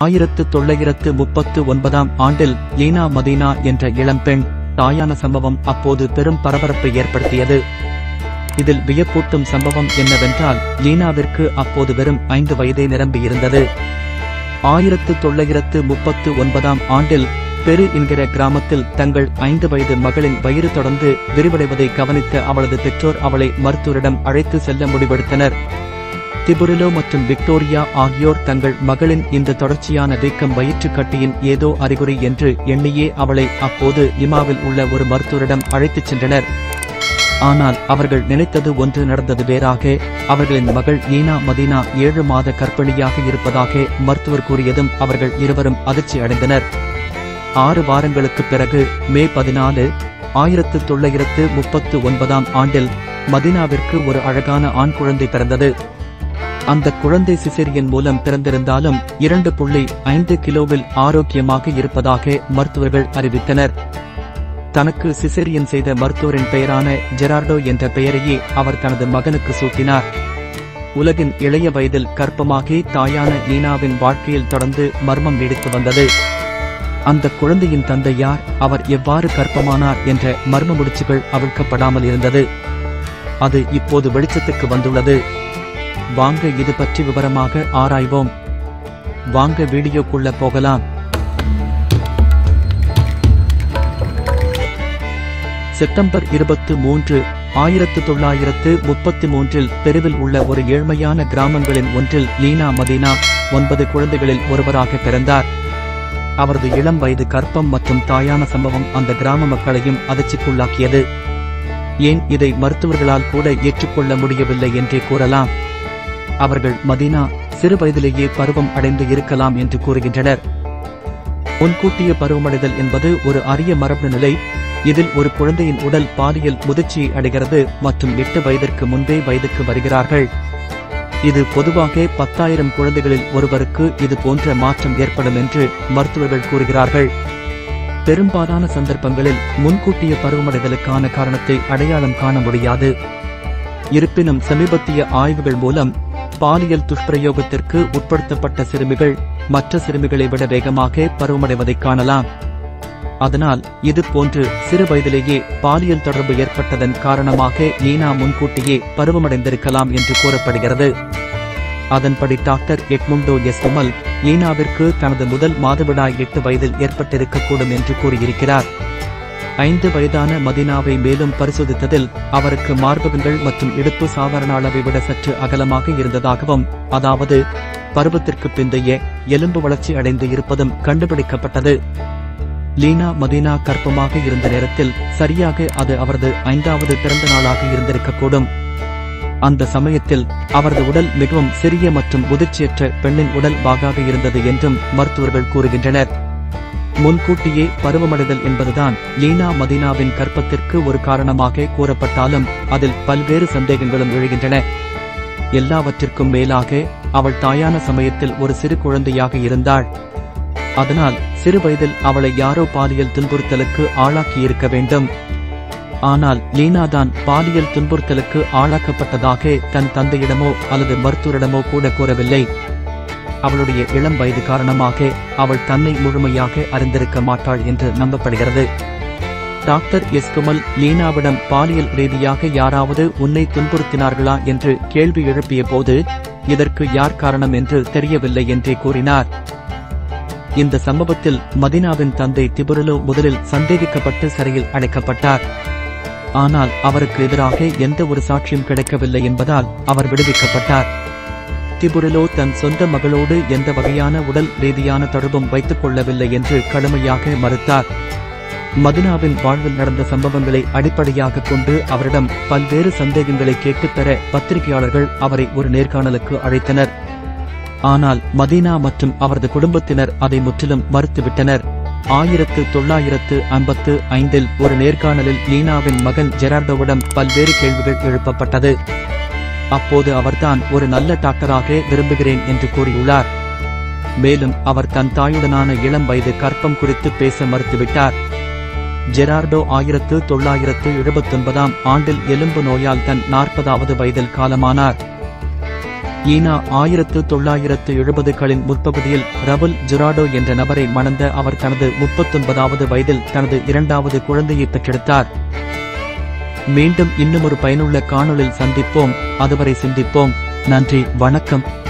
ஆயிரத்து தொள்ளாயிரத்து முப்பத்து ஒன்பதாம் ஆண்டில் லீனா மதீனா என்ற இளம்பெண் தாயான சம்பவம் அப்போது பெரும் பரபரப்பை ஏற்படுத்தியது இதில் வியப்பூட்டும் சம்பவம் என்னவென்றால் லீனாவிற்கு அப்போது வெறும் ஐந்து வயதே நிரம்பியிருந்தது ஆயிரத்து தொள்ளாயிரத்து முப்பத்து ஒன்பதாம் ஆண்டில் பெரு என்கிற கிராமத்தில் தங்கள் ஐந்து வயது மகளின் வயிறு தொடர்ந்து விரிவடைவதை கவனித்த அவளது பெற்றோர் அவளை மருத்துவரிடம் அழைத்து செல்ல முடிவெடுத்தனர் திபுரிலோ மற்றும் விக்டோரியா ஆகியோர் தங்கள் மகளின் இந்த தொடர்ச்சியான வீக்கம் வயிற்றுக் கட்டியின் ஏதோ அறிகுறி என்று எண்ணியே அவளை அப்போது இமாவில் உள்ள ஒரு மருத்துவரிடம் அழைத்துச் சென்றனர் ஆனால் அவர்கள் நினைத்தது ஒன்று நடந்தது வேறாக அவர்களின் மகள் ஈனா மதீனா ஏழு மாத கர்ப்பிணியாக இருப்பதாக மருத்துவர் கூறியதும் அவர்கள் இருவரும் அதிர்ச்சி அடைந்தனர் ஆறு வாரங்களுக்குப் பிறகு மே பதினாலு ஆயிரத்து தொள்ளாயிரத்து முப்பத்து ஒன்பதாம் ஆண்டில் மதீனாவிற்கு ஒரு அழகான ஆண் குழந்தை பிறந்தது அந்த குழந்தை சிசேரியன் மூலம் பிறந்திருந்தாலும் இரண்டு புள்ளி ஐந்து கிலோவில் ஆரோக்கியமாக இருப்பதாக மருத்துவர்கள் அறிவித்தனர் தனக்கு சிசேரியன் செய்த மருத்துவரின் பெயரான ஜெரார்டோ என்ற பெயரையே அவர் தனது மகனுக்கு சூட்டினார் உலகின் இளைய வயதில் கற்பமாகி தாயான ஈனாவின் வாழ்க்கையில் தொடர்ந்து மர்மம் நீடித்து வந்தது அந்த குழந்தையின் தந்தை யார் அவர் எவ்வாறு கற்பமானார் என்ற மர்ம முடிச்சுகள் அவிழ்க்கப்படாமல் இருந்தது அது இப்போது வெளிச்சத்துக்கு வந்துள்ளது வாங்க இது பற்றி விவரமாக ஆராய்வோம் வாங்க வீடியோக்குள்ள போகலாம் செப்டம்பர் இருபத்து மூன்று ஆயிரத்து தொள்ளாயிரத்து முப்பத்தி மூன்றில் பெருவில் உள்ள ஒரு ஏழ்மையான கிராமங்களின் ஒன்றில் லீனா மதீனா ஒன்பது குழந்தைகளில் ஒருவராக பிறந்தார் அவரது இளம் வயது கற்பம் மற்றும் தாயான சம்பவம் அந்த கிராம மக்களையும் அதிர்ச்சிக்குள்ளாக்கியது ஏன் இதை மருத்துவர்களால் கூட ஏற்றுக்கொள்ள முடியவில்லை என்றே கூறலாம் அவர்கள் மதீனா சிறு வயதிலேயே பருவம் அடைந்து இருக்கலாம் என்று கூறுகின்றனர் முன்கூட்டிய பருவமடைதல் என்பது ஒரு அரிய மரபு நிலை இதில் ஒரு குழந்தையின் உடல் பாலியல் முதிர்ச்சியை அடைகிறது மற்றும் எட்டு வயதிற்கு முன்பே வயதுக்கு வருகிறார்கள் இது பொதுவாக பத்தாயிரம் குழந்தைகளில் ஒருவருக்கு இது போன்ற மாற்றம் ஏற்படும் என்று மருத்துவர்கள் கூறுகிறார்கள் பெரும்பாலான சந்தர்ப்பங்களில் முன்கூட்டிய பருவமடைதலுக்கான காரணத்தை அடையாளம் காண முடியாது இருப்பினும் சமீபத்திய ஆய்வுகள் மூலம் பாலியல் துஷ்பிரயோகத்திற்கு உட்படுத்தப்பட்ட சிறுமிகள் மற்ற சிறுமிகளை விட வேகமாக பருவமடைவதைக் காணலாம் அதனால் இது போன்று சிறு வயதிலேயே பாலியல் தொடர்பு ஏற்பட்டதன் காரணமாக ஈனா முன்கூட்டியே பருவமடைந்திருக்கலாம் என்று கூறப்படுகிறது அதன்படி டாக்டர் எட்முண்டோ எஸ் உமல் ஈனாவிற்கு தனது முதல் மாதவிடாய் எட்டு வயதில் ஏற்பட்டிருக்கக்கூடும் என்று கூறியிருக்கிறார் ஐந்து வயதான மதினாவை மேலும் பரிசோதித்ததில் அவருக்கு மார்பகங்கள் மற்றும் இடுப்பு சாதாரண அளவை விட சற்று அகலமாக இருந்ததாகவும் அதாவது பருவத்திற்கு பிந்தைய எலும்பு வளர்ச்சி அடைந்து இருப்பதும் கண்டுபிடிக்கப்பட்டது லீனா மதீனா கற்பமாக இருந்த நேரத்தில் சரியாக அது அவரது ஐந்தாவது பிறந்த நாளாக இருந்திருக்கக்கூடும் அந்த சமயத்தில் அவரது உடல் மிகவும் சிறிய மற்றும் முதிர்ச்சியற்ற பெண்ணின் உடல் பாகாக இருந்தது என்றும் மருத்துவர்கள் கூறுகின்றனர் முன்கூட்டியே பருவமடைதல் என்பதுதான் லீனா மதீனாவின் கற்பத்திற்கு ஒரு காரணமாக கூறப்பட்டாலும் அதில் பல்வேறு சந்தேகங்களும் எழுகின்றன எல்லாவற்றிற்கும் மேலாக அவள் தாயான சமயத்தில் ஒரு சிறு குழந்தையாக இருந்தாள் அதனால் சிறு வயதில் அவளை யாரோ பாலியல் துன்புறுத்தலுக்கு ஆளாக்கியிருக்க வேண்டும் ஆனால் லீனா தான் பாலியல் துன்புறுத்தலுக்கு ஆளாக்கப்பட்டதாக தன் தந்தையிடமோ அல்லது மருத்துவரிடமோ கூட கூறவில்லை அவளுடைய இளம் வயது காரணமாக அவள் தன்னை முழுமையாக அறிந்திருக்க மாட்டாள் என்று நம்பப்படுகிறது டாக்டர் எஸ்குமல் லீனாவிடம் பாலியல் ரீதியாக யாராவது உன்னை துன்புறுத்தினார்களா என்று கேள்வி எழுப்பிய போது இதற்கு யார் காரணம் என்று தெரியவில்லை என்றே கூறினார் இந்த சம்பவத்தில் மதினாவின் தந்தை திபுருலோ முதலில் சந்தேகிக்கப்பட்டு சிறையில் அடைக்கப்பட்டார் ஆனால் அவருக்கு எதிராக எந்த ஒரு சாட்சியும் கிடைக்கவில்லை என்பதால் அவர் விடுவிக்கப்பட்டார் திபுரிலோ தன் சொந்த மகளோடு எந்த வகையான உடல் ரீதியான தொடர்பும் வைத்துக் கொள்ளவில்லை என்று கடுமையாக மறுத்தார் மதினாவின் வாழ்வில் நடந்த சம்பவங்களை அடிப்படையாக கொண்டு அவரிடம் பல்வேறு சந்தேகங்களை கேட்டுப் பெற பத்திரிகையாளர்கள் அவரை ஒரு நேர்காணலுக்கு அழைத்தனர் ஆனால் மதீனா மற்றும் அவரது குடும்பத்தினர் அதை முற்றிலும் மறுத்துவிட்டனர் ஆயிரத்து தொள்ளாயிரத்து ஐம்பத்து ஐந்தில் ஒரு நேர்காணலில் லீனாவின் மகன் ஜெரார்டோவிடம் பல்வேறு கேள்விகள் எழுப்பப்பட்டது அப்போது அவர்தான் ஒரு நல்ல டாக்டராக விரும்புகிறேன் என்று கூறியுள்ளார் மேலும் அவர் தன் தாயுடனான இளம் வயது கற்பம் குறித்து பேச மறுத்துவிட்டார் ஜெரார்டோ ஆயிரத்து தொள்ளாயிரத்து எழுபத்தொன்பதாம் ஆண்டில் எலும்பு நோயால் தன் நாற்பதாவது வயதில் காலமானார் ஈனா ஆயிரத்து தொள்ளாயிரத்து எழுபதுகளின் முற்பகுதியில் ரபுல் ஜுராடோ என்ற நபரை மணந்த அவர் தனது முப்பத்தொன்பதாவது வயதில் தனது இரண்டாவது குழந்தையை பெற்றெடுத்தார் மீண்டும் இன்னுமொரு பயனுள்ள காணொளில் சந்திப்போம் அதுவரை சிந்திப்போம் நன்றி வணக்கம்